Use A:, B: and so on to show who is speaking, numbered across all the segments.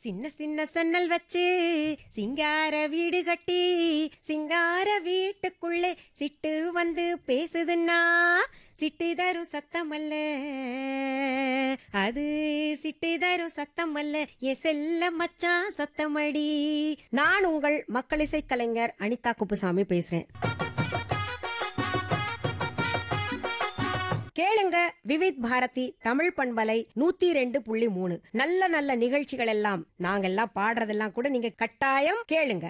A: சின்ன சின்ன சன்னல் வச்சு சிங்கார வீடு கட்டி சிங்கார வீட்டுக்குள்ளே சிட்டு வந்து பேசுதுன்னா சிட்டு தரும் சத்தம் அல்ல அது சிட்டு தரும் சத்தம் அல்ல எ செல்ல மச்சான் சத்தமடி நான் உங்கள் மக்கள் இசை கலைஞர் அனிதா குப்புசாமி பேசுறேன் கேளுங்க விவித் பாரதி தமிழ் பண்பலை நூத்தி ரெண்டு புள்ளி மூணு நல்ல நல்ல நிகழ்ச்சிகள் எல்லாம் நாங்கெல்லாம் பாடுறதெல்லாம் கூட நீங்க கட்டாயம் கேளுங்க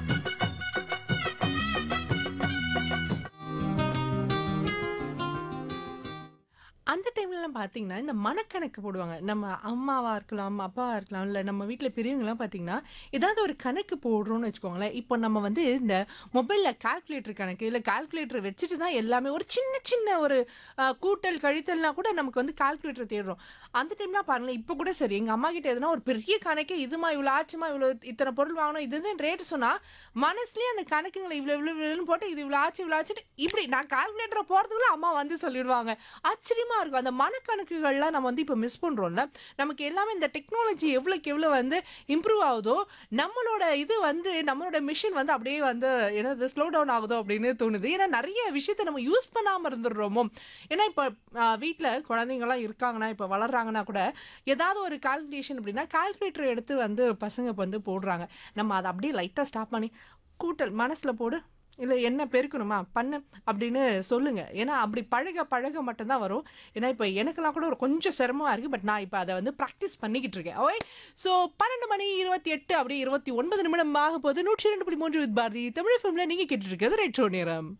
B: அந்த டைம்லலாம் பார்த்தீங்கன்னா, இந்த மனக்கணக்கு போடுவாங்க. நம்ம அம்மாவா இருக்கலாம், அப்பாவா இருக்கலாம், இல்ல நம்ம வீட்ல பெரியவங்கலாம் பார்த்தீங்கன்னா, ஏதாவது ஒரு கணக்கு போடுறோம்னு வச்சுக்கோங்களேன். இப்போ நம்ம வந்து இந்த மொபைல்ல கால்குலேட்டர் கணக்கு, இல்ல கால்குலேட்டர் வச்சுட்டு தான் எல்லாமே ஒரு சின்ன சின்ன ஒரு அ கூட்டல், கழித்தல்னா கூட நமக்கு வந்து கால்குலேட்டர் தேடுறோம். அந்த டைம்லாம் பாருங்களேன், இப்போ கூட சரி, எங்க அம்மாகிட்ட எதுனா ஒரு பெரிய கணக்கே இதுமா, இவ்வளோ ஆச்சுமா, இவ்வளோ இத்தனை பொருள் வாங்கணும், இது இதுன்னு ரேட் சொன்னா, மனசுலயே அந்த கணக்குங்கள இவ்வளோ இவ்வளோ இவ்வளோன்னு போட்டு, இது இவ்வளோ ஆச்சு, இவ்வளோ ஆச்சுன்னு இப்படி நான் கால்குலேட்டர போடுறதுக்குள்ள அம்மா வந்து சொல்லிடுவாங்க. ஆச்சரியமா இருக்கும். அந்த மனக்கணக்குகள்லாம் நம்ம வந்து இப்போ மிஸ் பண்றோம்ல. நமக்கு எல்லாமே இந்த டெக்னாலஜி எவ்வளோக்கு எவ்வளோ வந்து இம்ப்ரூவ் ஆகுதோ, நம்மளோட இது வந்து நம்மளோட மிஷின் வந்து அப்படியே வந்து என்னது ஸ்லோ டவுன் ஆகுதோ அப்படின்னு தோணுது. ஏன்னா நெறைய விஷயத்த நம்ம யூஸ் பண்ணாம இருந்துடுறோமோ. ஏன்னா இப்போ அ வீட்ல குழந்தைங்கலாம் இருக்காங்கன்னா, இப்போ வளர்றாங்கன்னா கூட, ஏதாவது ஒரு கால்குலேஷன் அப்படின்னா, கால்குலேட்டர் எடுத்து வந்து பசங்க வந்து போடுறாங்க. நம்ம அத அப்படியே லைட்டா ஸ்டாப் பண்ணி, கூட்டல் மனசுல போடு, இல்ல என்ன பெருக்கணுமா? பண்ணு அப்படின்னு சொல்லுங்க. ஏன்னா அப்படி பழக பழக மட்டும் தான் வரும். ஏன்னா இப்போ எனக்கெல்லாம் கூட ஒரு கொஞ்சம் சிரமமா இருக்கு. பட் நான் இப்போ அத வந்து பிராக்டிஸ் பண்ணிக்கிட்டு இருக்கேன். ஓகே. ஸோ 12 மணி 28 அப்படியே 29 நிமிடம் ஆக போகுது. 102.3 வித் பாரதி தமிழ் எஃப்எம்ல நீங்க கேட்டுட்டு இருக்கிறது ரெட்ரோ நேரம்.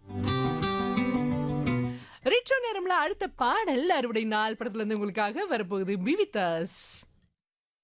B: ரெட்ரோ நேரம்ல அடுத்த பாடல் அறுவடை நாள் படத்துல இருந்து உங்களுக்காக வரப்போகுது பி வித் அஸ்